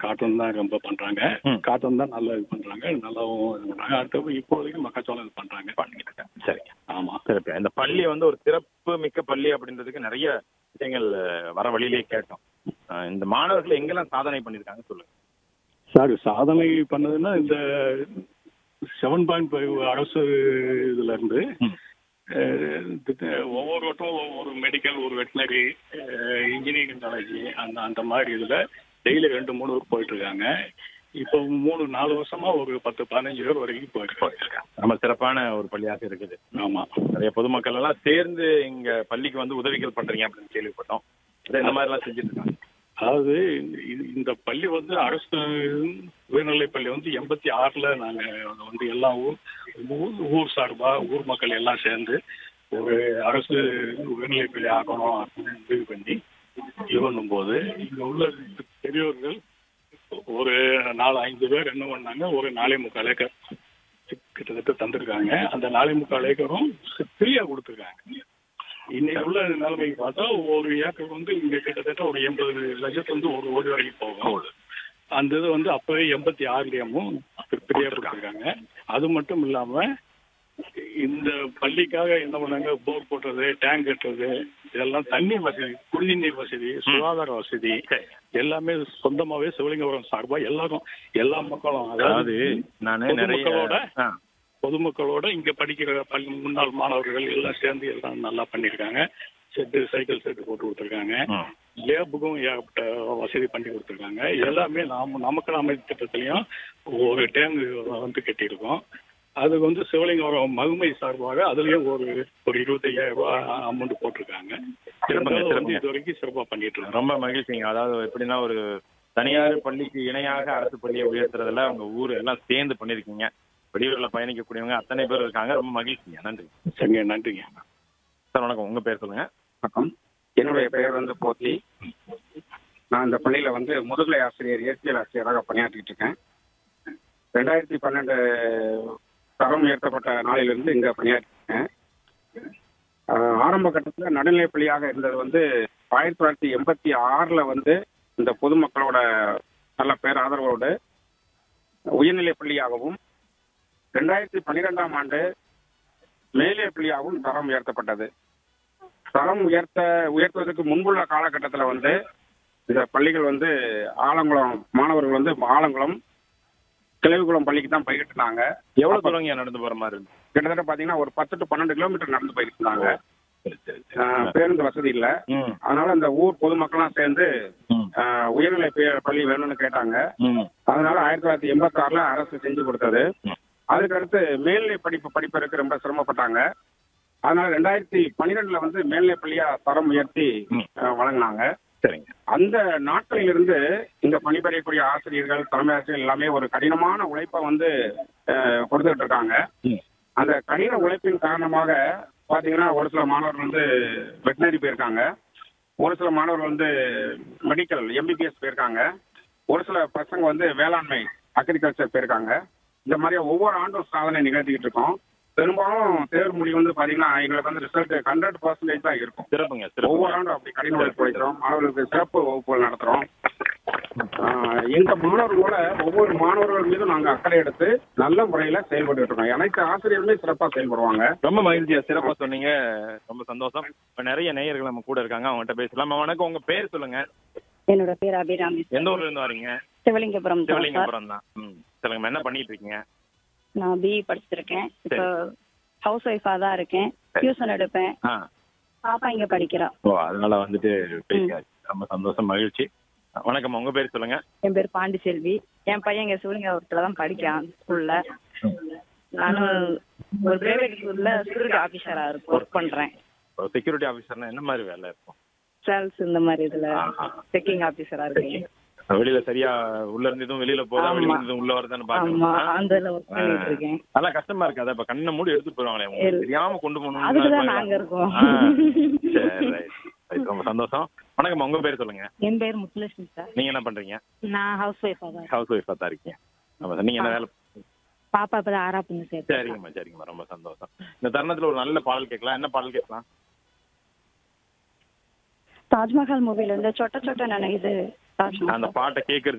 Cotton தான் ரொம்ப பண்றாங்க ம். காட்டன் தான் நல்லா இது பண்றாங்க நல்லாவும் இது பண்றாங்க அடுத்தது இப்போதைக்கு மக்காச்சோளம் இது பண்றாங்க பண்ணிட்டு இருக்கேன் சரிங்க ஆமா சிறப்பு இந்த பள்ளி வந்து ஒரு சிறப்பு மிக்க பள்ளி அப்படின்றதுக்கு நிறைய விஷயங்கள் அஹ், வர வழியிலே கேட்டோம் அஹ், இந்த மாணவர்கள் எங்கெல்லாம் சாதனை பண்ணிருக்காங்க சொல்லுங்க சார் சாதனை பண்ணதுன்னா இந்த செவன் பாயிண்ட் ஃபைவ் அரசு இதுல இருந்து ம். அஹ், திட்ட- ஒவ்வொரு வட்டம் ஒவ்வொரு மெடிக்கல் ஒரு வெட்டினரி இன்ஜினியரிங் காலேஜ் அந்த அந்த மாதிரி இதுல டெய்லி ரெண்டு மூணு பேர் போயிட்டு இருக்காங்க இப்போ மூணு நாலு வருஷமா ஒரு பத்து பதினஞ்சு பேர் வரைக்கும் போயிட்டு இருக்காங்க நம்ம சிறப்பான ஒரு பள்ளியாக இருக்குது ஆமா நிறைய பொதுமக்கள் எல்லாம் சேர்ந்து இங்க பள்ளிக்கு வந்து உதவிகள் பண்றீங்க அப்படின்னு கேள்விப்பட்டோம் இதை இந்த மாதிரி எல்லாம் செஞ்சுட்டு இருக்காங்க அதாவது இது- இந்த பள்ளி வந்து அரசு உயர்நிலைப் பள்ளி வந்து எண்பத்தி ஆறுல நாங்க வந்து எல்லா ஊர் ஊர்- ஊர் சார்பா ஊர் மக்கள் எல்லாம் சேர்ந்து ஒரு அரசு உயர்நிலைப் பள்ளி ஆகணும் அப்படின்னு முடிவு பண்ணி இது பண்ணும்போது இங்க உள்ள பெரியோர்கள் ஒரு நாலு ஐந்து பேர் என்ன பண்ணாங்க ஒரு நாலே முக்கால் ஏக்கர் கிட்டத்தட்ட தந்திருக்காங்க அந்த நாலே முக்கால் ஏக்கரும் ஃப்ரீயா கொடுத்துருக்காங்க இன்னைக்கு உள்ள நிலைமைக்கு பார்த்தா ஒரு ஏக்கர் வந்து இங்க கிட்டத்தட்ட ஒரு எண்பது லட்சத்து வந்து ஒரு கோடி வரைக்கும் போகும் அந்த இது வந்து அப்பவே எண்பத்தி ஆறுலயமும் ஃப்ரீயா கொடுத்துருக்காங்க அது மட்டும் இல்லாம இந்த பள்ளிக்காக என்ன பண்ணாங்க போர் போட்டது டேங்க் கட்டுறது இதெல்லாம் தண்ணி வசதி குடிநீர் வசதி சுகாதார வசதி எல்லாமே சொந்தமாவே சிவலிங்கபுரம் சார்பா எல்லாரும் எல்லா மக்களும் அதாவது நான் நிறைய பொதுமக்களோட ஆ, பொதுமக்களோட இங்க படிக்கிற பள்ளி முன்னாள் மாணவர்கள் எல்லாம் சேர்ந்து எல்லாம் நல்லா பண்ணியிருக்காங்க செட்டு சைக்கிள் செட்டு போட்டு கொடுத்துருக்காங்க ம். லேபுக்கும் ஏகப்பட்ட வசதி பண்ணி கொடுத்துருக்காங்க எல்லாமே நாம நமக்கு நாம திட்டத்திலையும் ஒரு டேங்க் வந்து கட்டியிருக்கோம் அதுக்கு வந்து சிவலிங்கபுரம் மகுமை சார்பாக அதுலயும் ஒரு ஒரு இருபத்தையாயிரம் ரூபாய் அமௌண்ட் போட்டிருக்காங்க சிறப்புங்க, இருந்தாலும் வந்து சிறப்புங்க. இது வரைக்கும் சிறப்பா பண்ணிட்டு இருக்காங்க ரொம்ப மகிழ்ச்சிங்க அதாவது எப்படின்னா ஒரு தனியார் பள்ளிக்கு இணையாக அரசு பள்ளியை உயர்த்துறதுல உங்க ஊர் எல்லாம் சேர்ந்து பண்ணிருக்கீங்க வெளியூர்ல பயணிக்கக்கூடியவங்க அத்தனை பேர் இருக்காங்க ரொம்ப மகிழ்ச்சிங்க நன்றி சரிங்க நன்றிங்க சார் வணக்கம் உங்க பேர் சொல்லுங்க வணக்கம் என்னுடைய பெயர் வந்து போத்தி நான் இந்த பள்ளியில வந்து முதுகலை ஆசிரியர் இயற்பியல் ஆசிரியராக பணியாற்றிட்டு இருக்கேன் ரெண்டாயிரத்தி பன்னெண்டு தரம் உயர்த்தப்பட்ட நாளிலிருந்து இங்க பணியாற்றிருக்கேன் ஆஹ் ஆரம்ப கட்டத்தில் நடுநிலைப் பள்ளியாக இருந்தது வந்து ஆயிரத்தி தொள்ளாயிரத்தி எண்பத்தி ஆறுல வந்து இந்த பொதுமக்களோட நல்ல பேர் ஆதரவோடு உயர்நிலைப் பள்ளியாகவும் ரெண்டாயிரத்தி பன்னிரெண்டாம் ஆண்டு மேலே பள்ளியாகவும் தரம் உயர்த்தப்பட்டது தரம் உயர்த்த உயர்த்துவதற்கு முன்புள்ள காலகட்டத்தில் வந்து இந்த பள்ளிகள் வந்து ஆலங்குளம் மாணவர்கள் வந்து ஆலங்குளம் கிழவிக்குளம் பள்ளிக்கு தான் போய்கிட்டு இருந்தாங்க எவ்வளவு தூரம் இங்க நடந்து போற மாதிரி இருக்கு கிட்டத்தட்ட பாத்தீங்கன்னா ஒரு பத்து டு பன்னெண்டு கிலோமீட்டர் நடந்து போய்கிட்டு இருந்தாங்க சரி சரி ஆஹ் பேருந்து வசதி இல்ல ம் அதனால இந்த ஊர் பொதுமக்கள்லாம் சேர்ந்து ம் ஆஹ் உயர்நிலை பே- பள்ளி வேணும்னு கேட்டாங்க ம் அதனால ஆயிரத்தி தொள்ளாயிரத்தி எண்பத்தி ஆறுல அரசு செஞ்சு கொடுத்தது ம். அதுக்கு அடுத்து மேல்நிலை படிப்பு படிப்பதற்கு ரொம்ப சிரமப்பட்டாங்க அதனால ரெண்டாயிரத்தி பன்னிரெண்டுல வந்து மேல்நிலை பள்ளியா தரம் உயர்த்தி ம். ஆஹ் வழங்கினாங்க சரிங்க அந்த நாட்களில் இருந்து இங்க பணிபுரியக்கூடிய ஆசிரியர்கள் தலைமை ஆசிரியர்கள் எல்லாமே ஒரு கடினமான உழைப்பை வந்து ஆஹ் கொடுத்துட்டு இருக்காங்க ம் அந்த கடின உழைப்பின் காரணமாக பாத்தீங்கன்னா ஒரு சில மாணவர்கள் வந்து வெட்டினரி போயிருக்காங்க ஒரு சில மாணவர்கள் வந்து மெடிக்கல் எம்பிபிஎஸ் போயிருக்காங்க ஒரு சில பசங்க வந்து வேளாண்மை அக்ரிகல்ச்சர் போயிருக்காங்க இந்த மாதிரி ஒவ்வொரு ஆண்டும் சாதனை நிகழ்த்திக்கிட்டு இருக்கோம் பெரும்பாலும் தேர்வு முடிவு வந்து பாத்தீங்கன்னா எங்களுக்கு வந்து ரிசல்ட் ஹண்ட்ரட் பர்சன்டேஜ் தான் இருக்கும் சிறப்புங்க ஒவ்வொரு சிறப்பு ஆண்டும் அப்படி கடின உழைப்பு உழைக்கிறோம் மாணவர்களுக்கு சிறப்பு வகுப்புகள் நடத்துறோம் ஆஹ் எங்க மாணவர்களோட ஒவ்வொரு மாணவர்கள் மீதும் நாங்க அக்கறை எடுத்து நல்ல முறையில செயல்பட்டு இருக்கோம் அனைத்து ஆசிரியர்களுமே சிறப்பா செயல்படுவாங்க ரொம்ப மகிழ்ச்சியா சிறப்பா சொன்னீங்க ரொம்ப சந்தோஷம் இப்ப நிறைய நேயர்கள் நம்ம கூட இருக்காங்க அவங்ககிட்ட பேசலாம் வணக்கம் உங்க பேர் சொல்லுங்க என்னோட பேர் அபிராமி எந்த ஊர்ல இருந்து வரீங்க சிவலிங்கபுரம் தான் சார் சிவலிங்கபுரம் தான் ம் சொல்லுங்க என்ன பண்ணிட்டு இருக்கீங்க நான் பிஇ படிச்சிருக்கேன் இப்போ ஹவுஸ் ஒய்ஃபா தான் இருக்கேன் டியூஷன் எடுப்பேன் ஆ பாப்பா இங்க படிக்கிறா ஓ அதனால வந்துட்டு பேசியாச்சு ரொம்ப சந்தோஷம் மகிழ்ச்சி வணக்கம் உங்க பேர் சொல்லுங்க என் பேர் பாண்டிச்செல்வி என் பையன் இங்க சிவலிங்கபுரத்துல தான் படிக்கிறான் ஸ்கூல்ல நானும் ஒரு பிரைவேட் ஸ்கூல்ல செக்யூரிட்டி ஆபீசரா இருக்கு ஒர்க் பண்றேன் செக்யூரிட்டி ஆபீசர்னா என்ன மாதிரி வேலை இருக்கும் சேல்ஸ் இந்த மாதிரி இதுல ஆஹா. செக்கிங் ஆபீசரா இருக்கேன் வெளியில சரியா உள்ள இருந்து எதுவும் வெளியில போதா ஆமா. வெளியில இருந்து உள்ள வரதான்னு ஆமா பாக்கணும் அந்த ஒர்க் பண்ணிட்டு இருக்கேன் அதெல்லாம் கஷ்டமா இருக்காது இப்ப கண்ணை மூடி எடுத்து போயிருவாங்களே உங்களுக்கு இல்ல. தெரியாம கொண்டு போகணும் அதுக்குதான் நாங்க இருக்கோம் சரி right. Right, ரொம்ப சந்தோஷம் வணக்கம் உங்க பேர் சொல்லுங்க என் பேர் முத்துலட்சுமி சார் நீங்க என்ன பண்றீங்க நான் ஹவுஸ் ஒய்ஃபா தான் ஹவுஸ் ஒய்ஃபா தான் இருக்கீங்க ஆமா சார் நீங்க என்ன வேலை பாப்பா இப்பதான் ஆறா பொண்ணு சேர்த்து சரிங்கம்மா சரிங்கம்மா ரொம்ப சந்தோஷம் இந்த தருணத்துல ஒரு நல்ல பாடல் கேட்கலாம் என்ன பாடல் கேட்கலாம் தாஜ்மஹால் மூவில இருந்து சொட்ட சொட்ட நினைது தாஜ்மஹால் அந்த பாட்டை கேட்கறது